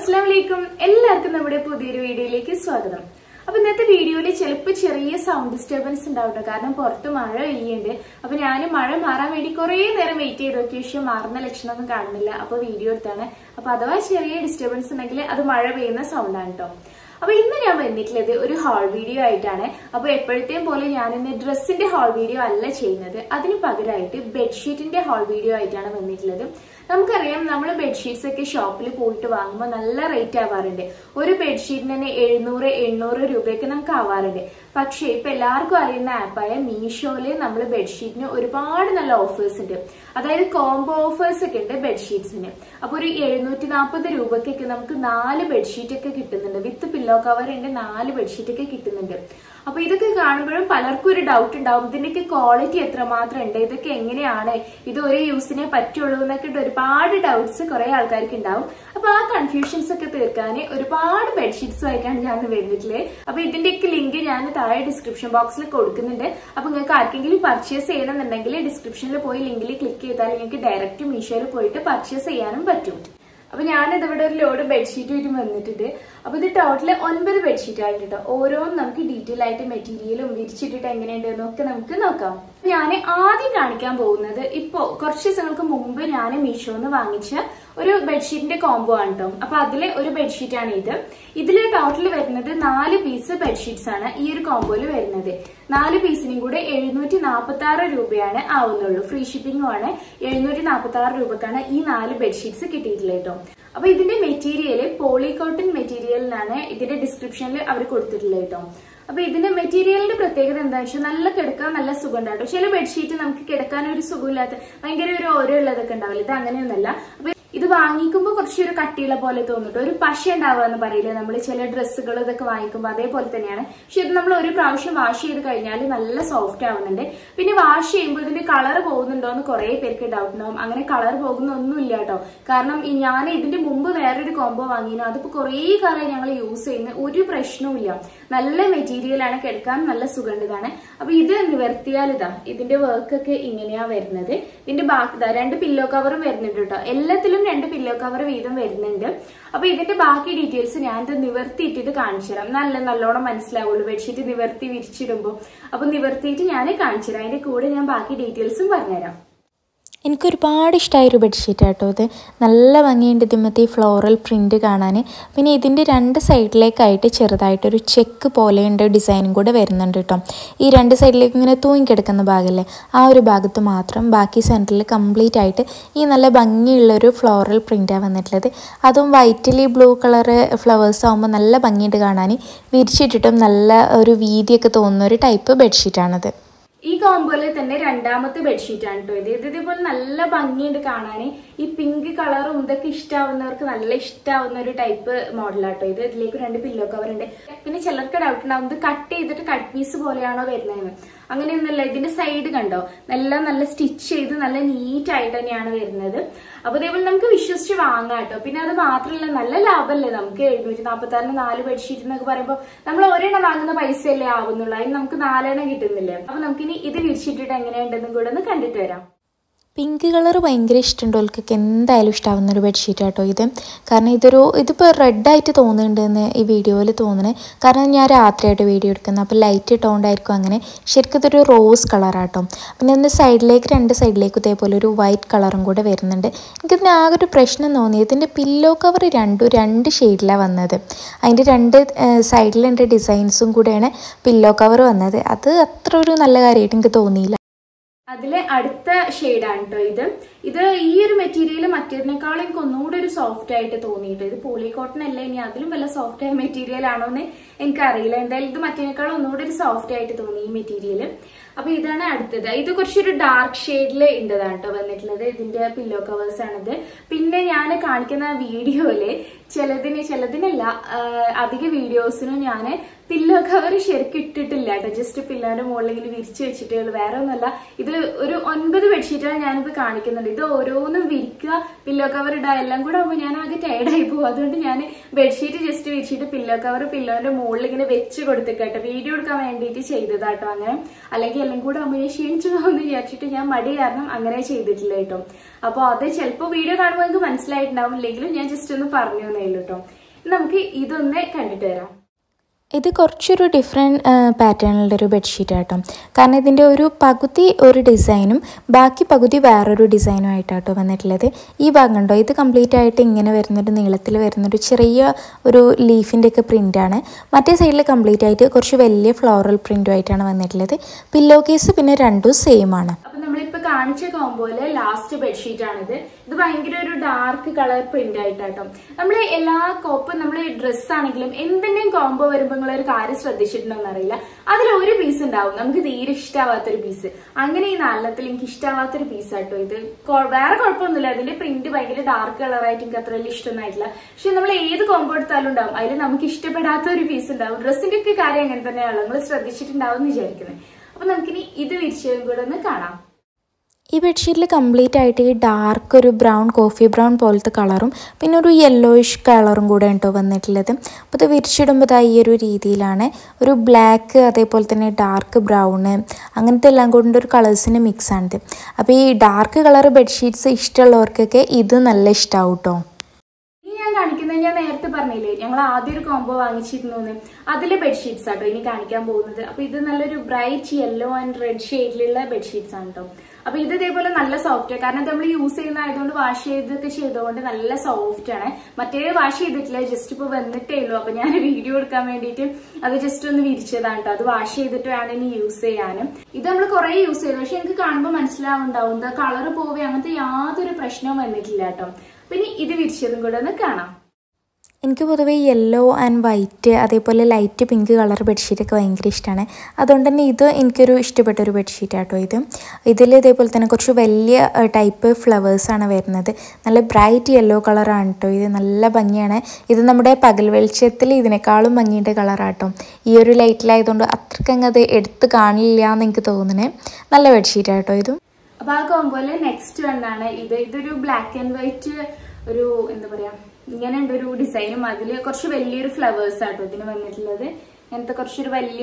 അസ്സാം വലൈക്കും എല്ലാവർക്കും നമ്മുടെ പുതിയൊരു വീഡിയോയിലേക്ക് സ്വാഗതം അപ്പൊ ഇന്നത്തെ വീഡിയോയിൽ ചിലപ്പോൾ ചെറിയ സൗണ്ട് ഡിസ്റ്റർബൻസ് ഉണ്ടാവട്ടെ കാരണം പുറത്ത് മഴ പെയ്യുന്നുണ്ട് അപ്പൊ ഞാൻ മഴ മാറാൻ വേണ്ടി കുറേ നേരം വെയിറ്റ് ചെയ്ത് നോക്കിയ പക്ഷെ മാറുന്ന ലക്ഷണമൊന്നും കാണുന്നില്ല അപ്പൊ വീഡിയോ എടുത്താണ് അപ്പൊ അഥവാ ചെറിയ ഡിസ്റ്റർബൻസ് ഉണ്ടെങ്കിൽ അത് മഴ പെയ്യുന്ന സൗണ്ടാണ് കേട്ടോ അപ്പൊ ഇന്ന് ഞാൻ വന്നിട്ടുള്ളത് ഒരു ഹാൾ വീഡിയോ ആയിട്ടാണ് അപ്പൊ എപ്പോഴത്തെയും പോലെ ഞാൻ ഇന്ന് ഡ്രസ്സിന്റെ ഹാൾ വീഡിയോ അല്ല ചെയ്യുന്നത് അതിന് പകരമായിട്ട് ബെഡ്ഷീറ്റിന്റെ ഹാൾ വീഡിയോ ആയിട്ടാണ് വന്നിട്ടുള്ളത് നമുക്കറിയാം നമ്മൾ ബെഡ്ഷീറ്റ്സ് ഒക്കെ ഷോപ്പിൽ പോയിട്ട് വാങ്ങുമ്പോൾ നല്ല റേറ്റ് ആവാറുണ്ട് ഒരു ബെഡ്ഷീറ്റിന് തന്നെ എഴുന്നൂറ് എണ്ണൂറ് രൂപയൊക്കെ നമുക്ക് ആവാറുണ്ട് പക്ഷേ ഇപ്പൊ എല്ലാവർക്കും അറിയുന്ന ആപ്പായ മീഷോയില് നമ്മൾ ബെഡ്ഷീറ്റിന് ഒരുപാട് നല്ല ഓഫേഴ്സ് ഉണ്ട് അതായത് കോംബോ ഓഫേഴ്സ് ഒക്കെ ഉണ്ട് ബെഡ്ഷീറ്റ്സിന് അപ്പൊ ഒരു എഴുന്നൂറ്റി നാൽപ്പത് രൂപക്കൊക്കെ നമുക്ക് നാല് ബെഡ്ഷീറ്റ് ഒക്കെ കിട്ടുന്നുണ്ട് വിത്ത് പില്ലോ കവർ ഉണ്ട് നാല് ബെഡ്ഷീറ്റ് ഒക്കെ കിട്ടുന്നുണ്ട് അപ്പൊ ഇതൊക്കെ കാണുമ്പോഴും പലർക്കും ഒരു ഡൗട്ട് ഉണ്ടാവും ഇതിന്റെയൊക്കെ ക്വാളിറ്റി എത്രമാത്രം ഉണ്ട് ഇതൊക്കെ എങ്ങനെയാണ് ഇത് ഒരു യൂസിനെ പറ്റുള്ളൂ എന്നൊക്കെ ഒരുപാട് ഡൗട്ട്സ് കുറെ ആൾക്കാർക്ക് ഉണ്ടാവും അപ്പൊ ആ കൺഫ്യൂഷൻസ് ഒക്കെ തീർക്കാൻ ഒരുപാട് ബെഡ്ഷീറ്റ്സ് ആയിട്ടാണ് ഞാൻ വരുന്നിട്ടുള്ളത് അപ്പൊ ഇതിന്റെയൊക്കെ ലിങ്ക് ഞാൻ താഴെ ഡിസ്ക്രിപ്ഷൻ ബോക്സിൽ കൊടുക്കുന്നുണ്ട് അപ്പൊ നിങ്ങൾക്ക് ആർക്കെങ്കിലും പർച്ചേസ് ചെയ്യണമെന്നുണ്ടെങ്കിൽ ഡിസ്ക്രിപ്ഷനിൽ പോയി ലിങ്കിൽ ക്ലിക്ക് ചെയ്താൽ നിങ്ങൾക്ക് ഡയറക്റ്റ് മീഷോയിൽ പോയിട്ട് പർച്ചേസ് ചെയ്യാനും പറ്റും അപ്പൊ ഞാനിത് ഇവിടെ ഒരു ലോഡ് ബെഡ്ഷീറ്റ് ആയിട്ട് വന്നിട്ടുണ്ട് അപ്പൊ ഇത് ടോട്ടല് ഒൻപത് ബെഡ്ഷീറ്റ് ആയിട്ട് കേട്ടോ ഓരോന്നും നമുക്ക് ഡീറ്റെയിൽ ആയിട്ട് മെറ്റീരിയലും വിരിച്ചിട്ടിട്ട് എങ്ങനെയുണ്ട് എന്നൊക്കെ നമുക്ക് നോക്കാം ഞാൻ ആദ്യം കാണിക്കാൻ പോകുന്നത് ഇപ്പോ കുറച്ച് ദിവസങ്ങൾക്ക് മുമ്പ് ഞാൻ മീഷോന്ന് വാങ്ങിച്ച ഒരു ബെഡ്ഷീറ്റിന്റെ കോംബോ ആണ് കേട്ടോ അപ്പൊ അതിലെ ഒരു ബെഡ്ഷീറ്റ് ആണ് ഇത് ഇതില് ടോട്ടൽ വരുന്നത് നാല് പീസ് ബെഡ്ഷീറ്റ്സ് ആണ് ഈ ഒരു കോംബോയിൽ വരുന്നത് നാല് പീസിനും കൂടെ എഴുന്നൂറ്റി നാൽപ്പത്തി ആറ് രൂപയാണ് ആവുന്നുള്ളൂ ഫ്രീ ഷിപ്പിംഗും ആണ് എഴുന്നൂറ്റി നാൽപ്പത്തി ആറ് രൂപക്കാണ് ഈ നാല് ബെഡ്ഷീറ്റ്സ് കിട്ടിയിട്ടുള്ളത് കേട്ടോ അപ്പൊ ഇതിന്റെ മെറ്റീരിയൽ പോളികോട്ടൺ മെറ്റീരിയലിനാണ് ഇതിന്റെ ഡിസ്ക്രിപ്ഷനിൽ അവർ കൊടുത്തിട്ടുള്ളത് കേട്ടോ അപ്പൊ ഇതിന്റെ മെറ്റീരിയലിന്റെ പ്രത്യേകത എന്താ വെച്ചാൽ നല്ല കിടക്കാൻ നല്ല സുഖം ഉണ്ടാവും ചില ബെഡ്ഷീറ്റ് നമുക്ക് കിടക്കാൻ ഒരു സുഖമില്ലാത്ത ഭയങ്കര ഒരു ഓരോ ഉള്ളതൊക്കെ ഉണ്ടാവില്ല ഇത് അങ്ങനെയൊന്നല്ല അപ്പൊ ഇത് വാങ്ങിക്കുമ്പോൾ കുറച്ചൊരു കട്ടിയുള്ള പോലെ തോന്നിട്ട് ഒരു പശ ഉണ്ടാവുക എന്ന് പറയില്ലേ നമ്മൾ ചില ഡ്രസ്സുകൾ ഇതൊക്കെ വാങ്ങിക്കുമ്പോൾ അതേപോലെ തന്നെയാണ് പക്ഷെ ഇത് നമ്മൾ ഒരു പ്രാവശ്യം വാഷ് ചെയ്ത് കഴിഞ്ഞാൽ നല്ല സോഫ്റ്റ് ആവുന്നുണ്ട് പിന്നെ വാഷ് ചെയ്യുമ്പോൾ ഇതിന്റെ കളർ പോകുന്നുണ്ടോ എന്ന് കുറെ പേർക്ക് ഡൗട്ട് ഉണ്ടാവും അങ്ങനെ കളർ പോകുന്ന ഒന്നുമില്ല കേട്ടോ കാരണം ഈ ഞാൻ ഇതിന്റെ മുമ്പ് വേറൊരു കോംബോ വാങ്ങിയിരുന്നു അതിപ്പോ കുറേ കാലമായി ഞങ്ങൾ യൂസ് ചെയ്യുന്ന ഒരു പ്രശ്നവുമില്ല നല്ല മെറ്റീരിയൽ ആണ് കിടക്കാൻ നല്ല സുഗന്ധതാണ് അപ്പൊ ഇത് നിവർത്തിയാൽ ഇതാ ഇതിന്റെ വർക്ക് ഒക്കെ ഇങ്ങനെയാ വരുന്നത് ഇതിന്റെ ബാക്കി ഇതാ രണ്ട് പില്ലോ കവറും വരുന്നുണ്ട് കേട്ടോ എല്ലാത്തിലും രണ്ട് പില്ലോ കവർ വീതം വരുന്നുണ്ട് അപ്പൊ ഇതിന്റെ ബാക്കി ഡീറ്റെയിൽസ് ഞാൻ ഇത് നിവർത്തിയിട്ടിട്ട് കാണിച്ചു തരാം നല്ല നല്ലോണം മനസ്സിലാവുള്ളൂ ബെഡ്ഷീറ്റ് നിവർത്തി വിരിച്ചിടുമ്പോൾ അപ്പൊ നിവർത്തിയിട്ട് ഞാൻ കാണിച്ചു തരാം അതിന്റെ കൂടെ ഞാൻ ബാക്കി ഡീറ്റെയിൽസും പറഞ്ഞുതരാം എനിക്ക് ഒരുപാട് ഇഷ്ടമായ ഒരു ബെഡ്ഷീറ്റ് ആട്ടോ ഇത് നല്ല ഭംഗിയുണ്ട് ഇതിമത്തെ ഈ ഫ്ലോറൽ പ്രിൻ്റ് കാണാൻ പിന്നെ ഇതിൻ്റെ രണ്ട് സൈഡിലേക്കായിട്ട് ചെറുതായിട്ടൊരു ചെക്ക് പോലെയുണ്ട് ഡിസൈനും കൂടെ വരുന്നുണ്ട് കേട്ടോ ഈ രണ്ട് സൈഡിലേക്ക് ഇങ്ങനെ തൂങ്ങിക്കിടക്കുന്ന ഭാഗമല്ലേ ആ ഒരു ഭാഗത്ത് മാത്രം ബാക്കി സെൻറ്ററിൽ കംപ്ലീറ്റ് ആയിട്ട് ഈ നല്ല ഭംഗിയുള്ളൊരു ഫ്ലോറൽ പ്രിൻ്റാണ് വന്നിട്ടുള്ളത് അതും വൈറ്റിൽ ബ്ലൂ കളറ് ഫ്ലവേഴ്സ് ആകുമ്പോൾ നല്ല ഭംഗിയുണ്ട് കാണാൻ വിരിച്ചിട്ടിട്ടും നല്ല ഒരു വീതിയൊക്കെ തോന്നുന്ന ഒരു ടൈപ്പ് ബെഡ്ഷീറ്റാണത് ഈ കോംബോയില് തന്നെ രണ്ടാമത്തെ ബെഡ്ഷീറ്റ് ആണ് കേട്ടോ ഇത് ഇത് ഇതേപോലെ നല്ല ഭംഗിയുണ്ട് കാണാൻ ഈ പിങ്ക് കളറും ഇതൊക്കെ ഇഷ്ടാവുന്നവർക്ക് നല്ല ഇഷ്ടാവുന്ന ഒരു ടൈപ്പ് മോഡലാട്ടോ ഇത് ഇതിലേക്ക് രണ്ട് പില്ലോ കവർ ഉണ്ട് പിന്നെ ചിലർക്ക് ഡൗട്ട് ഉണ്ടാവും ഇത് കട്ട് ചെയ്തിട്ട് കട്ട് പീസ് പോലെയാണോ വരുന്നതെന്ന് അങ്ങനെയൊന്നുമല്ല ഇതിന്റെ സൈഡ് കണ്ടോ നല്ല നല്ല സ്റ്റിച്ച് ചെയ്ത് നല്ല നീറ്റ് ആയിട്ട് തന്നെയാണ് വരുന്നത് അപ്പൊ ഇതേപോലെ നമുക്ക് വിശ്വസിച്ച് വാങ്ങാം കേട്ടോ പിന്നെ അത് മാത്രമല്ല നല്ല ലാഭമല്ലേ നമുക്ക് എഴുന്നൂറ്റി നാൽപ്പത്തി ആറിന് നാല് ബെഡ്ഷീറ്റ് എന്നൊക്കെ പറയുമ്പോൾ നമ്മൾ ഒരെണ്ണം വാങ്ങുന്ന പൈസയല്ലേ ആവുന്നുള്ളൂ അതിന് നമുക്ക് നാലെണ്ണം കിട്ടുന്നില്ലേ അപ്പൊ നമുക്കിനി ഇത് വിരിച്ചിട്ടിട്ട് എങ്ങനെയുണ്ടെന്നും കൂടെ ഒന്ന് കണ്ടിട്ട് വരാം പിങ്ക് കളർ ഭയങ്കര ഇഷ്ടമുള്ളവർക്കൊക്കെ എന്തായാലും ഇഷ്ടാവുന്ന ഒരു ബെഡ്ഷീറ്റ് കേട്ടോ ഇത് കാരണം ഇതൊരു ഇതിപ്പോൾ റെഡായിട്ട് തോന്നുന്നുണ്ടെന്ന് ഈ വീഡിയോയിൽ തോന്നുന്നത് കാരണം ഞാൻ രാത്രിയായിട്ട് വീഡിയോ എടുക്കുന്നത് അപ്പോൾ ലൈറ്റ് ഇട്ടുകൊണ്ടായിരിക്കും അങ്ങനെ ശരിക്കും ഇതൊരു റോസ് കളറാട്ടോ പിന്നെ ഒന്ന് സൈഡിലേക്ക് രണ്ട് സൈഡിലേക്ക് ഇതേപോലെ ഒരു വൈറ്റ് കളറും കൂടെ വരുന്നുണ്ട് എനിക്കിതിന് ആകെ ഒരു പ്രശ്നം തോന്നി ഇതിൻ്റെ പില്ലോ കവർ രണ്ടും രണ്ട് ഷെയ്ഡിലാണ് വന്നത് അതിൻ്റെ രണ്ട് സൈഡിലുണ്ട് ഡിസൈൻസും കൂടെയാണ് പില്ലോ കവർ വന്നത് അത് അത്ര ഒരു നല്ല കാര്യമായിട്ട് എനിക്ക് തോന്നിയില്ല അതിലെ അടുത്ത ഷെയ്ഡാണ് കേട്ടോ ഇത് ഇത് ഈ ഒരു മെറ്റീരിയൽ മറ്റേതിനേക്കാളും എനിക്ക് ഒന്നുകൂടി ഒരു സോഫ്റ്റ് ആയിട്ട് തോന്നിയിട്ട് ഇത് പോളി കോട്ടൺ അല്ല ഇനി അതിലും വല്ല സോഫ്റ്റ് ആയ മെറ്റീരിയൽ ആണോ എന്ന് എനിക്കറിയില്ല എന്തായാലും ഇത് മറ്റേതിനേക്കാളും ഒന്നുകൂടി ഒരു സോഫ്റ്റ് ആയിട്ട് തോന്നി ഈ മെറ്റീരിയൽ അപ്പൊ ഇതാണ് അടുത്തത് ഇത് കുറച്ചൊരു ഡാർക്ക് ഷെയ്ഡിൽ ഉണ്ടതാണ് കേട്ടോ വന്നിട്ടുള്ളത് ഇതിന്റെ പില്ലോ കവേഴ്സ് ആണിത് പിന്നെ ഞാൻ കാണിക്കുന്ന വീഡിയോയില് ചിലതിന് ചിലതിനല്ല അധിക വീഡിയോസിനും ഞാൻ പില്ലോ കവർ ശരിക്കും ഇട്ടിട്ടില്ല കേട്ടോ ജസ്റ്റ് പില്ലോന്റെ മുകളിൽ ഇങ്ങനെ വിരിച്ചു വെച്ചിട്ടേ ഉള്ളൂ വേറെ ഒന്നല്ല ഇത് ഒരു ഒൻപത് ബെഡ്ഷീറ്റാണ് ഞാനിത് കാണിക്കുന്നുണ്ട് ഇത് ഓരോന്നും വിരിക്കുക പില്ലോ കവർ ഇടുക എല്ലാം കൂടെ ആകുമ്പോൾ ഞാൻ ആകെ ടയർഡായി പോകും അതുകൊണ്ട് ഞാൻ ബെഡ്ഷീറ്റ് ജസ്റ്റ് വിരിച്ചിട്ട് പില്ലോ കവർ പില്ലോന്റെ മുകളിൽ ഇങ്ങനെ വെച്ച് കൊടുത്തിട്ടോ വീഡിയോ എടുക്കാൻ വേണ്ടിയിട്ട് ചെയ്തതാട്ടോ അങ്ങനെ അല്ലെങ്കിൽ എല്ലാം കൂടെ ആകുമ്പോൾ ഞാൻ ക്ഷീണിച്ചു പോകുമെന്ന് വിചാരിച്ചിട്ട് ഞാൻ മടി കാരണം അങ്ങനെ ചെയ്തിട്ടില്ല കേട്ടോ അപ്പോൾ അത് ചിലപ്പോൾ വീഡിയോ കാണുമ്പോൾ നിങ്ങൾക്ക് മനസ്സിലായിട്ടുണ്ടാവും ഇല്ലെങ്കിലും ഞാൻ ജസ്റ്റ് ഒന്ന് പറഞ്ഞു മാറുന്നേ ഉള്ളൂ കേട്ടോ നമുക്ക് ഇതൊന്ന് കണ്ടിട്ട് വരാം ഇത് കുറച്ചൊരു ഡിഫറെൻറ്റ് പാറ്റേണിലുള്ള ഒരു ബെഡ്ഷീറ്റ് ആട്ടോ കാരണം ഇതിൻ്റെ ഒരു പകുതി ഒരു ഡിസൈനും ബാക്കി പകുതി വേറൊരു ഡിസൈനും ആയിട്ടാട്ടോ വന്നിട്ടുള്ളത് ഈ ഭാഗം കണ്ടോ ഇത് കംപ്ലീറ്റ് ആയിട്ട് ഇങ്ങനെ വരുന്നൊരു നീളത്തിൽ വരുന്നൊരു ചെറിയ ഒരു ലീഫിൻ്റെ ഒക്കെ പ്രിൻ്റാണ് മറ്റേ സൈഡിൽ കംപ്ലീറ്റ് ആയിട്ട് കുറച്ച് വലിയ ഫ്ലോറൽ പ്രിൻറ്റും ആയിട്ടാണ് വന്നിട്ടുള്ളത് പില്ലോ കേസ് പിന്നെ രണ്ടും സെയിം ആണ് അപ്പൊ നമ്മളിപ്പോ കാണിച്ച കോമ്പോയില് ലാസ്റ്റ് ബെഡ്ഷീറ്റ് ആണിത് ഇത് ഭയങ്കര ഒരു ഡാർക്ക് കളർ പ്രിന്റ് ആയിട്ടാട്ടോ നമ്മൾ എല്ലാ കോപ്പും നമ്മൾ ഡ്രസ് ആണെങ്കിലും എന്തെങ്കിലും കോംബോ വരുമ്പോൾ നിങ്ങൾ ഒരു കാര്യം ശ്രദ്ധിച്ചിട്ടുണ്ടോന്ന് അറിയില്ല അതിൽ ഒരു പീസ് ഉണ്ടാവും നമുക്ക് തീരെ ഇഷ്ടാവാത്തൊരു പീസ് അങ്ങനെ ഈ നാലെണ്ണത്തിൽ എനിക്ക് ഇഷ്ടാവാത്തൊരു പീസ് ആട്ടോ ഇത് കൊ- വേറെ കുഴപ്പമൊന്നുമില്ല അതിന്റെ പ്രിന്റ് ഭയങ്കര ഡാർക്ക് കളറായിട്ട് എനിക്ക് അത്ര വലിയ ഇഷ്ടമൊന്നായിട്ടില്ല പക്ഷെ നമ്മൾ ഏത് കോംബോ എടുത്താലും ഉണ്ടാവും അതിൽ നമുക്ക് ഇഷ്ടപ്പെടാത്ത ഒരു പീസ് ഉണ്ടാവും ഡ്രസ്സിന്റെ ഒക്കെ കാര്യം അങ്ങനെ തന്നെയാണ് നിങ്ങൾ ശ്രദ്ധിച്ചിട്ടുണ്ടാവും എന്ന് വിചാരിക്കുന്നത് അപ്പൊ നമുക്കിനി ഇത് വിരിച്ചതും കൂടെ ഒന്ന് കാണാം ഈ ബെഡ്ഷീറ്റിൽ കംപ്ലീറ്റ് ആയിട്ട് ഈ ഡാർക്ക് ഒരു ബ്രൗൺ കോഫി ബ്രൗൺ പോലത്തെ കളറും പിന്നെ ഒരു യെല്ലോയിഷ് കളറും കൂടെ കേട്ടോ വന്നിട്ടുള്ളത് അപ്പോൾ ഇത് വിരിച്ചിടുമ്പോൾ ദാ ഈ ഒരു രീതിയിലാണ് ഒരു ബ്ലാക്ക് അതേപോലെ തന്നെ ഡാർക്ക് ബ്രൗണ് അങ്ങനത്തെ എല്ലാം കൊണ്ട് ഒരു കളേഴ്സിൻ്റെ മിക്സാണിത് അപ്പോൾ ഈ ഡാർക്ക് കളർ ബെഡ്ഷീറ്റ്സ് ഇഷ്ടമുള്ളവർക്കൊക്കെ ഇത് നല്ല ഇഷ്ടമാവും കേട്ടോ ഇനി ഞാൻ കാണിക്കുന്നത് ഞാൻ നേരത്തെ പറഞ്ഞില്ലേ ഞങ്ങൾ ആദ്യം ഒരു കോംബോ വാങ്ങിച്ചിരുന്നു അതിലെ ബെഡ്ഷീറ്റ്സ് ആട്ടോ ഇനി കാണിക്കാൻ പോകുന്നത് അപ്പൊ ഇത് നല്ലൊരു ബ്രൈറ്റ് യെല്ലോ ആൻഡ് റെഡ് ഷെയ്ഡിലുള്ള ബെഡ്ഷീറ്റ്സ് ആണ് കേട്ടോ അപ്പൊ ഇത് ഇതേപോലെ നല്ല സോഫ്റ്റ് കാരണം നമ്മൾ യൂസ് ചെയ്യുന്ന ആയതുകൊണ്ട് വാഷ് ചെയ്തൊക്കെ ചെയ്തുകൊണ്ട് നല്ല സോഫ്റ്റ് ആണ് മറ്റേ വാഷ് ചെയ്തിട്ടില്ല ജസ്റ്റ് ഇപ്പൊ വന്നിട്ടേ ഉള്ളൂ അപ്പൊ ഞാൻ വീഡിയോ എടുക്കാൻ വേണ്ടിയിട്ട് അത് ജസ്റ്റ് ഒന്ന് വിരിച്ചതാണ് കേട്ടോ അത് വാഷ് ചെയ്തിട്ട് വേണം ഇനി യൂസ് ചെയ്യാനും ഇത് നമ്മൾ കുറെ യൂസ് ചെയ്തു പക്ഷെ എനിക്ക് കാണുമ്പോൾ മനസ്സിലാവുണ്ടാവും കളർ പോവേ അങ്ങനത്തെ യാതൊരു പ്രശ്നവും വന്നിട്ടില്ല കേട്ടോ പിന്നെ ഇത് വിരിച്ചതും കൂടെ ഒന്ന് കാണാം എനിക്ക് പൊതുവേ യെല്ലോ ആൻഡ് വൈറ്റ് അതേപോലെ ലൈറ്റ് പിങ്ക് കളർ ബെഡ്ഷീറ്റൊക്കെ ഭയങ്കര ഇഷ്ടമാണ് അതുകൊണ്ട് തന്നെ ഇത് എനിക്കൊരു ഇഷ്ടപ്പെട്ട ഒരു ബെഡ്ഷീറ്റ് ആട്ടോ ഇത് ഇതിൽ ഇതേപോലെ തന്നെ കുറച്ച് വലിയ ടൈപ്പ് ഫ്ലവേഴ്സാണ് വരുന്നത് നല്ല ബ്രൈറ്റ് യെല്ലോ കളറാണ് കേട്ടോ ഇത് നല്ല ഭംഗിയാണ് ഇത് നമ്മുടെ പകൽ വെളിച്ചത്തിൽ ഇതിനേക്കാളും ഭംഗിയുടെ കളറാട്ടോ ഈ ഒരു ലൈറ്റിലായതുകൊണ്ട് അത്രക്കങ്ങ് അത് എടുത്ത് കാണില്ല എന്ന് എനിക്ക് തോന്നുന്നത് നല്ല ബെഡ്ഷീറ്റ് ആട്ടോ ഇതും അപ്പൊ ആ കോമ്പോയില് നെക്സ്റ്റ് വണ്ണാണ് ഇത് ഇതൊരു ബ്ലാക്ക് ആൻഡ് വൈറ്റ് ഒരു എന്താ പറയാ ഇങ്ങനെ ഉണ്ട് ഒരു ഡിസൈനും അതില് കുറച്ച് വലിയൊരു ഫ്ലവേഴ്സ് ആട്ടോ ഇതിന് വന്നിട്ടുള്ളത് ഇങ്ങനത്തെ കുറച്ചൊരു വലിയ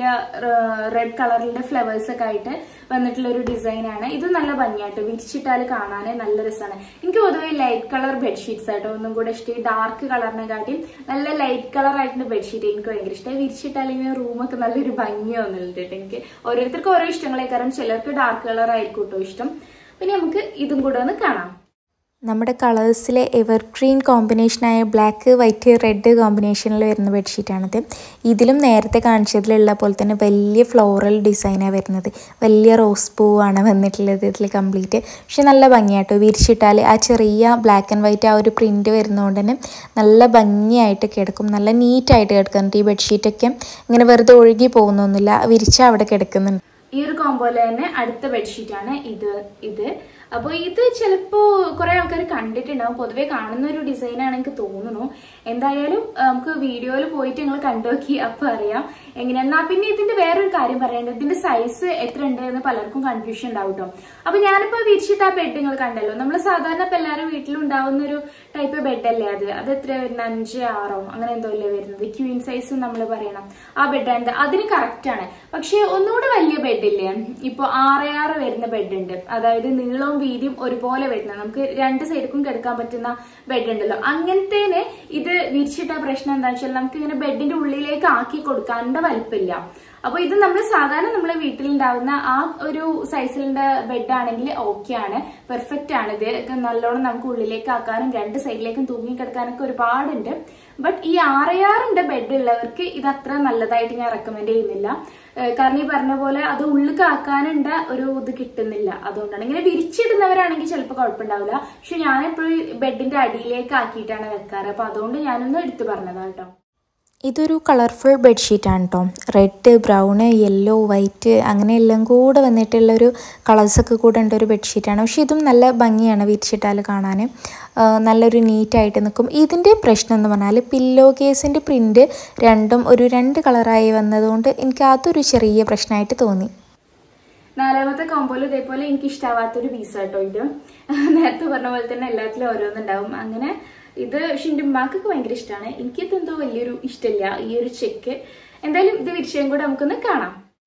റെഡ് കളറിന്റെ ഫ്ലവേഴ്സ് ഒക്കെ ആയിട്ട് വന്നിട്ടുള്ള ഒരു ഡിസൈൻ ആണ് ഇത് നല്ല ഭംഗിയായിട്ട് വിരിച്ചിട്ടാൽ കാണാൻ നല്ല രസമാണ് എനിക്ക് പൊതുവെ ലൈറ്റ് കളർ ബെഡ്ഷീറ്റ്സ് ആട്ടോ ഒന്നും കൂടെ ഇഷ്ടം ഈ ഡാർക്ക് കളറിനെ കാട്ടിയും നല്ല ലൈറ്റ് കളർ ആയിട്ടുള്ള ബെഡ്ഷീറ്റ് എനിക്ക് ഭയങ്കര ഇഷ്ടമായി വിരിച്ചിട്ടാൽ ഇങ്ങനെ റൂമൊക്കെ നല്ലൊരു ഭംഗി വന്നിട്ടുണ്ട് കേട്ടോ എനിക്ക് ഓരോരുത്തർക്ക് ഓരോ ഇഷ്ടങ്ങളെ കാരണം ചിലർക്ക് ഡാർക്ക് കളർ ആയിരിക്കും കേട്ടോ ഇഷ്ടം പിന്നെ നമുക്ക് ഇതും കൂടെ ഒന്ന് കാണാം നമ്മുടെ കളേഴ്സിലെ എവർഗ്രീൻ കോമ്പിനേഷനായ ബ്ലാക്ക് വൈറ്റ് റെഡ് കോമ്പിനേഷനിൽ വരുന്ന ബെഡ്ഷീറ്റാണിത് ഇതിലും നേരത്തെ കാണിച്ചതിലുള്ള പോലെ തന്നെ വലിയ ഫ്ലോറൽ ഡിസൈനാണ് വരുന്നത് വലിയ റോസ് പൂവാണ് വന്നിട്ടുള്ളത് ഇതിൽ കംപ്ലീറ്റ് പക്ഷെ നല്ല ഭംഗിയാട്ടോ വിരിച്ചിട്ടാൽ ആ ചെറിയ ബ്ലാക്ക് ആൻഡ് വൈറ്റ് ആ ഒരു പ്രിൻറ്റ് വരുന്നതുകൊണ്ട് തന്നെ നല്ല ഭംഗിയായിട്ട് കിടക്കും നല്ല നീറ്റായിട്ട് കിടക്കുന്നുണ്ട് ഈ ബെഡ്ഷീറ്റൊക്കെ ഇങ്ങനെ വെറുതെ ഒഴുകി പോകുന്നൊന്നുമില്ല വിരിച്ചാൽ അവിടെ കിടക്കുന്നുണ്ട് ഈ ഒരു കോമ്പോയില് തന്നെ അടുത്ത ബെഡ്ഷീറ്റ് ആണ് ഇത് ഇത് അപ്പോൾ ഇത് ചിലപ്പോ കുറെ ആൾക്കാർ കണ്ടിട്ടുണ്ടാവും പൊതുവെ കാണുന്ന ഒരു ഡിസൈൻ ആണ് എനിക്ക് തോന്നുന്നു എന്തായാലും ആ, നമുക്ക് വീഡിയോയിൽ പോയിട്ട് നിങ്ങൾ കണ്ടുനോക്കി അപ്പൊ അറിയാം എങ്ങനെ എന്നാ പിന്നെ ഇതിന്റെ വേറൊരു കാര്യം പറയേണ്ടത് ഇതിന്റെ സൈസ് എത്ര ഉണ്ട് എന്ന് പലർക്കും കൺഫ്യൂഷൻ ഉണ്ടാവും കേട്ടോ അപ്പൊ ഞാനിപ്പോ വിരിച്ചിട്ട് ആ ബെഡ് നിങ്ങൾ കണ്ടല്ലോ നമ്മൾ സാധാരണ ഇപ്പൊ എല്ലാവരും വീട്ടിലുണ്ടാവുന്ന ഒരു ടൈപ്പ് ബെഡ് അല്ലേ അത് അത് എത്ര വരുന്നത് അഞ്ച് ആറോ അങ്ങനെ എന്തോ അല്ലേ വരുന്നത് ക്വീൻ സൈസ് നമ്മൾ പറയണം ആ ബെഡ് അതിന് കറക്റ്റ് ആണ് പക്ഷെ ഒന്നുകൂടെ വലിയ ബെഡ് ഇല്ലേ ഇപ്പൊ ആറ് ആറ് വരുന്ന ബെഡ് ഉണ്ട് അതായത് നീളവും വീതിയും ഒരുപോലെ വരുന്ന നമുക്ക് രണ്ട് സൈഡിലും കിടക്കാൻ പറ്റുന്ന ബെഡ് ഉണ്ടല്ലോ അങ്ങനത്തേന് ഇത് വിരിച്ചിട്ട പ്രശ്നം എന്താ വെച്ചാൽ നമുക്ക് ഇങ്ങനെ ബെഡിന്റെ ഉള്ളിലേക്ക് ആക്കി കൊടുക്കാനുള്ള വലിപ്പമില്ല അപ്പൊ ഇത് നമ്മൾ സാധാരണ നമ്മളെ വീട്ടിലുണ്ടാവുന്ന ആ ഒരു സൈസിലുള്ള ബെഡ് ആണെങ്കിൽ ഓക്കെ ആണ് പെർഫെക്റ്റ് ആണ് ഇത് ഒക്കെ നല്ലോണം നമുക്ക് ഉള്ളിലേക്ക് ആക്കാനും രണ്ട് സൈഡിലേക്കും തൂങ്ങി കിടക്കാനൊക്കെ ഒരുപാടുണ്ട് ബട്ട് ഈ ആറയാറിന്റെ ബെഡ് ഉള്ളവർക്ക് ഇത് അത്ര നല്ലതായിട്ട് ഞാൻ റെക്കമെൻഡ് ചെയ്യുന്നില്ല ഏഹ് കാരണം ഈ പറഞ്ഞ പോലെ അത് ഉള്ളിൽ ആക്കാനുണ്ട ഒരു ഇത് കിട്ടുന്നില്ല അതുകൊണ്ടാണ് ഇങ്ങനെ വിരിച്ചിടുന്നവരാണെങ്കിൽ ചിലപ്പോൾ കുഴപ്പമുണ്ടാവില്ല പക്ഷെ ഞാൻ എപ്പോഴും ബെഡിന്റെ അടിയിലേക്ക് ആക്കിയിട്ടാണ് വെക്കാറ് അപ്പൊ അതുകൊണ്ട് ഞാനൊന്ന് എടുത്തു പറഞ്ഞതാ കേട്ടോ ഇതൊരു കളർഫുൾ ബെഡ്ഷീറ്റാണ് കേട്ടോ റെഡ് ബ്രൗണ് യെല്ലോ വൈറ്റ് അങ്ങനെ എല്ലാം കൂടെ വന്നിട്ടുള്ള ഒരു കളേഴ്സൊക്കെ കൂടെ ഉണ്ട് ഒരു ബെഡ്ഷീറ്റാണ് പക്ഷെ ഇതും നല്ല ഭംഗിയാണ് വിരിച്ചിട്ടാൽ കാണാൻ ആ, നല്ലൊരു നീറ്റായിട്ട് നിൽക്കും ഇതിൻ്റെ പ്രശ്നം എന്ന് പറഞ്ഞാൽ പില്ലോ കേസിൻ്റെ പ്രിൻറ്റ് രണ്ടും ഒരു രണ്ട് കളറായി വന്നതുകൊണ്ട് എനിക്ക് അതൊരു ചെറിയ പ്രശ്നമായിട്ട് തോന്നി നാലാമത്തെ കോമ്പോയിൽ ഇതേപോലെ എനിക്ക് ഇഷ്ടാവാത്തൊരു പീസ് കേട്ടോ ഇത് നേരത്തെ പറഞ്ഞ പോലെ തന്നെ എല്ലാത്തിലും ഓരോന്നുണ്ടാവും അങ്ങനെ ഇത് പക്ഷെ എന്റെ ഉമ്മാക്കൊക്കെ ഭയങ്കര ഇഷ്ടമാണ് എനിക്കിത് എന്തോ വലിയൊരു ഇഷ്ടമില്ല ഈ ഒരു ചെക്ക് എന്തായാലും ഇത് വിരിച്ചതും കൂടെ നമുക്കൊന്ന് കാണാം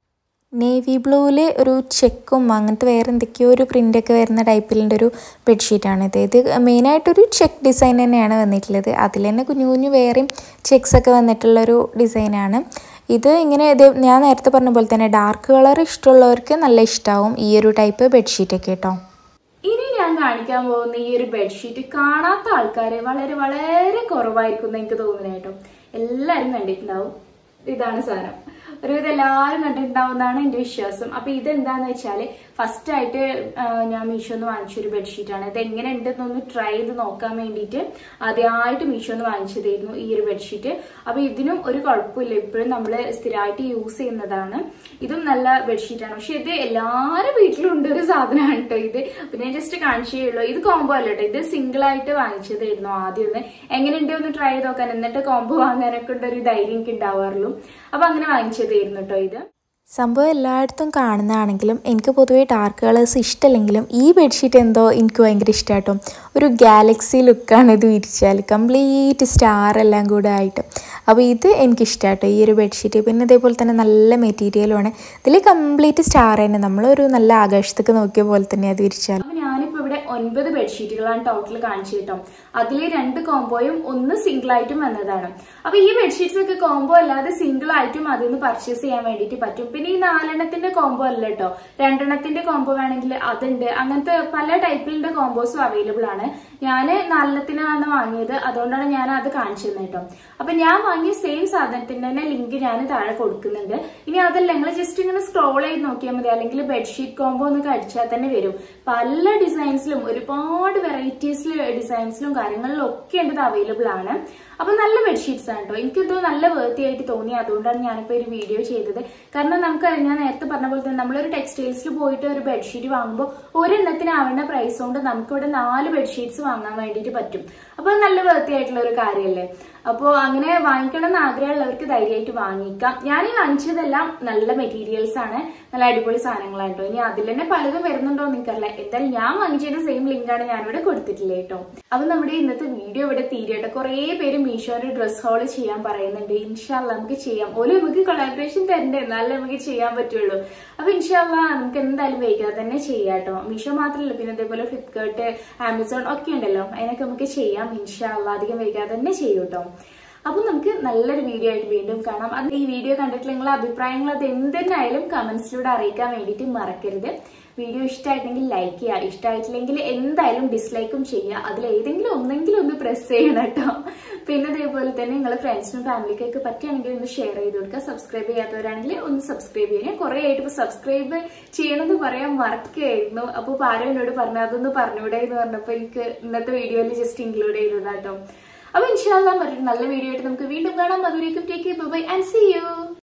നേവി ബ്ലൂവിൽ ഒരു ചെക്കും അങ്ങനത്തെ വേറെ എന്തൊക്കെയോ ഒരു പ്രിൻ്റൊക്കെ വരുന്ന ടൈപ്പിലുള്ള ഒരു ബെഡ്ഷീറ്റാണിത് ഇത് മെയിനായിട്ടൊരു ചെക്ക് ഡിസൈൻ തന്നെയാണ് വന്നിട്ടുള്ളത് അതിൽ തന്നെ കുഞ്ഞു കുഞ്ഞു വേറെയും ചെക്സ് ഒക്കെ വന്നിട്ടുള്ളൊരു ഡിസൈനാണ് ഇത് ഇങ്ങനെ ഇത് ഞാൻ നേരത്തെ പറഞ്ഞ പോലെ തന്നെ ഡാർക്ക് കളർ ഇഷ്ടമുള്ളവർക്ക് നല്ല ഇഷ്ടമാവും ഈ ഒരു ടൈപ്പ് ബെഡ്ഷീറ്റൊക്കെ കേട്ടോ ഇനി ഞാൻ കാണിക്കാൻ പോകുന്ന ഈ ഒരു ബെഡ്ഷീറ്റ് കാണാത്ത ആൾക്കാരെ വളരെ വളരെ കുറവായിരിക്കും എന്ന് എനിക്ക് തോന്നുന്നു കേട്ടോ എല്ലാവരും കണ്ടിട്ടുണ്ടാവും ഇതാണ് സാധനം ഒരുവിധം എല്ലാവരും കണ്ടിട്ടുണ്ടാവുന്നതാണ് എന്റെ വിശ്വാസം അപ്പൊ ഇതെന്താന്ന് വെച്ചാല് ഫസ്റ്റ് ആയിട്ട് ആ, ഞാൻ മീഷോന്ന് വാങ്ങിച്ചൊരു ബെഡ്ഷീറ്റാണ് ഇത് എങ്ങനെ ഉണ്ടെന്നൊന്ന് ട്രൈ ചെയ്ത് നോക്കാൻ വേണ്ടിയിട്ട് ആദ്യമായിട്ട് മീഷോന്ന് വാങ്ങിച്ചതായിരുന്നു ഈ ഒരു ബെഡ്ഷീറ്റ് അപ്പൊ ഇതിനും ഒരു കുഴപ്പമില്ല ഇപ്പോഴും നമ്മൾ സ്ഥിരമായിട്ട് യൂസ് ചെയ്യുന്നതാണ് ഇതും നല്ല ബെഡ്ഷീറ്റാണ് പക്ഷെ ഇത് എല്ലാവരുടെ വീട്ടിലും ഉണ്ട് ഒരു സാധനമാണ് കേട്ടോ ഇത് പിന്നെ ഞാൻ ജസ്റ്റ് കാണിച്ചേ ഉള്ളൂ ഇത് കോംബോ അല്ല കേട്ടോ ഇത് സിംഗിൾ ആയിട്ട് വാങ്ങിച്ചതായിരുന്നു ആദ്യം ഒന്ന് എങ്ങനെയുണ്ട് ഒന്ന് ട്രൈ ചെയ്ത് നോക്കാൻ എന്നിട്ട് കോംബോ വാങ്ങാനൊക്കെ ഉണ്ട് ഒരു ധൈര്യം എനിക്ക് ഉണ്ടാവാറുള്ളൂ അപ്പൊ അങ്ങനെ വാങ്ങിച്ചതായിരുന്നു കേട്ടോ ഇത് സംഭവം എല്ലായിടത്തും കാണുന്നതാണെങ്കിലും എനിക്ക് പൊതുവേ ഡാർക്ക് കളേഴ്സ് ഇഷ്ടമല്ലെങ്കിലും ഈ ബെഡ്ഷീറ്റ് എന്തോ എനിക്ക് ഭയങ്കര ഇഷ്ടമാട്ടോ ഒരു ഗാലക്സി ലുക്കാണ് ഇത് വിരിച്ചാൽ കംപ്ലീറ്റ് സ്റ്റാർ എല്ലാം കൂടെ ആയിട്ട് അപ്പോൾ ഇത് എനിക്കിഷ്ടമാട്ടോ ഈ ഒരു ബെഡ്ഷീറ്റ് പിന്നെ ഇതേപോലെ തന്നെ നല്ല മെറ്റീരിയലുമാണ് ഇതിൽ കംപ്ലീറ്റ് സ്റ്റാർ തന്നെ നമ്മളൊരു നല്ല ആകാശത്തേക്ക് നോക്കിയ പോലെ തന്നെ അത് വിരിച്ചാൽ അപ്പൊ ഞാനിപ്പോ ഇവിടെ ഒൻപത് ബെഡ്ഷീറ്റുകളാണ് ടോട്ടൽ കാണിച്ചു കേട്ടോ അതിൽ രണ്ട് കോംബോയും ഒന്ന് സിംഗിൾ ആയിട്ടും വന്നതാണ് അപ്പൊ ഈ ബെഡ്ഷീറ്റ്സ് ഒക്കെ കോംബോ അല്ലാതെ സിംഗിൾ ആയിട്ടും അതിൽ നിന്ന് പർച്ചേസ് ചെയ്യാൻ വേണ്ടിയിട്ട് പറ്റും പിന്നെ ഈ നാലെണ്ണത്തിന്റെ കോംബോ അല്ല കേട്ടോ രണ്ടെണ്ണത്തിന്റെ കോംബോ വേണമെങ്കിൽ അതുണ്ട് അങ്ങനത്തെ പല ടൈപ്പിലുള്ള കോംബോസും അവൈലബിൾ ആണ് ഞാൻ നാലെണ്ണത്തിനാണ് വാങ്ങിയത് അതുകൊണ്ടാണ് ഞാൻ അത് കാണിച്ചു തന്നെ കേട്ടോ അപ്പൊ ഞാൻ വാങ്ങിയ സെയിം സാധനത്തിന്റെ തന്നെ ലിങ്ക് ഞാൻ താഴെ കൊടുക്കുന്നുണ്ട് ഇനി അതല്ല നിങ്ങൾ ജസ്റ്റ് ഇങ്ങനെ സ്ക്രോൾ ചെയ്ത് നോക്കിയാൽ മതി അല്ലെങ്കിൽ ബെഡ്ഷീറ്റ് കോംബോ ഒന്ന് അടിച്ചാൽ തന്നെ വരും പല ഡിസൈൻസിലും ഒരുപാട് വെറൈറ്റീസിൽ ഡിസൈൻസിലും കാര്യങ്ങളിലും ഒക്കെ ഉണ്ട് അവൈലബിൾ ആണ് അപ്പൊ നല്ല ബെഡ്ഷീറ്റ്സ് ആണ് കേട്ടോ എനിക്കിത് നല്ല വേർത്തി ആയിട്ട് തോന്നി അതുകൊണ്ടാണ് ഞാനിപ്പോ ഒരു വീഡിയോ ചെയ്തത് കാരണം നമുക്ക് ഞാൻ നേരത്തെ പറഞ്ഞ പോലെ തന്നെ നമ്മളൊരു ടെക്സ്റ്റൈൽസിൽ പോയിട്ട് ഒരു ബെഡ്ഷീറ്റ് വാങ്ങുമ്പോൾ ഒരെണ്ണത്തിന് ആവുന്ന പ്രൈസ് കൊണ്ട് നമുക്കിവിടെ നാല് ബെഡ്ഷീറ്റ്സ് വാങ്ങാൻ വേണ്ടിയിട്ട് പറ്റും അപ്പൊ അത് നല്ല വേർത്തി ആയിട്ടുള്ള ഒരു കാര്യമല്ലേ അപ്പോൾ അങ്ങനെ വാങ്ങിക്കണം എന്ന് ആഗ്രഹമുള്ളവർക്ക് ധൈര്യമായിട്ട് വാങ്ങിക്കാം ഞാൻ ഈ വാങ്ങിച്ചതെല്ലാം നല്ല മെറ്റീരിയൽസ് ആണ് നല്ല അടിപൊളി സാധനങ്ങളാണ് കേട്ടോ ഇനി അതിൽ തന്നെ പലതും വരുന്നുണ്ടോ എന്ന് എനിക്കറിയില്ല എന്തായാലും ഞാൻ വാങ്ങിച്ചതിന്റെ സെയിം ലിങ്കാണ് ഞാനിവിടെ കൊടുത്തിട്ടില്ല കേട്ടോ അപ്പൊ നമ്മുടെ ഇന്നത്തെ വീഡിയോ ഇവിടെ തീരട്ടെ കുറേ പേര് മീഷോയുടെ ഡ്രസ് ഹോൾ ചെയ്യാൻ പറയുന്നുണ്ട് ഇൻഷാല്ല നമുക്ക് ചെയ്യാം ഓരോ നമുക്ക് കൊളാബറേഷൻ തരണ്ടേ എന്നാലേ നമുക്ക് ചെയ്യാൻ പറ്റുള്ളൂ അപ്പൊ ഇൻഷാല്ല നമുക്ക് എന്തായാലും വൈകാതെ തന്നെ ചെയ്യാം കേട്ടോ മീഷോ മാത്രമല്ല പിന്നെ അതേപോലെ ഫ്ലിപ്കാർട്ട് ആമസോൺ ഒക്കെ ഉണ്ടല്ലോ അതിനൊക്കെ നമുക്ക് ചെയ്യാം ഇൻഷാല്ല അധികം വൈകാതെ തന്നെ ചെയ്യും കേട്ടോ അപ്പൊ നമുക്ക് നല്ലൊരു വീഡിയോ ആയിട്ട് വീണ്ടും കാണാം അത് ഈ വീഡിയോ കണ്ടിട്ട് നിങ്ങളുടെ അഭിപ്രായങ്ങൾ അത് എന്തെന്നായാലും കമന്റ്സിലൂടെ അറിയിക്കാൻ വേണ്ടിയിട്ട് മറക്കരുത് വീഡിയോ ഇഷ്ടമായിട്ടുണ്ടെങ്കിൽ ലൈക്ക് ചെയ്യുക ഇഷ്ടമായിട്ടില്ലെങ്കിൽ എന്തായാലും ഡിസ്ലൈക്കും ചെയ്യുക അതിൽ ഏതെങ്കിലും ഒന്നെങ്കിലും ഒന്ന് പ്രസ് ചെയ്യണം കേട്ടോ പിന്നെ അതേപോലെ തന്നെ നിങ്ങളുടെ ഫ്രണ്ട്സിനും ഫാമിലിക്കൊക്കെ പറ്റുകയാണെങ്കിൽ ഒന്ന് ഷെയർ ചെയ്ത് കൊടുക്കുക സബ്സ്ക്രൈബ് ചെയ്യാത്തവരാണെങ്കിൽ ഒന്ന് സബ്സ്ക്രൈബ് ചെയ്യുക ഞാൻ കുറെ ആയിട്ട് ഇപ്പൊ സബ്സ്ക്രൈബ് ചെയ്യണമെന്ന് പറയാൻ മറക്കുകയായിരുന്നു അപ്പൊ ആരോ എന്നോട് പറഞ്ഞു അതൊന്ന് പറഞ്ഞൂടെ എന്ന് പറഞ്ഞപ്പോ എനിക്ക് ഇന്നത്തെ വീഡിയോയിൽ ജസ്റ്റ് ഇൻക്ലൂഡ് ചെയ്തതാട്ടോ അപ്പൊ ഇൻഷാല്ല മറ്റൊരു നല്ല വീഡിയോ ആയിട്ട് നമുക്ക് വീണ്ടും കാണാം അതുവരേക്കും take bye and see U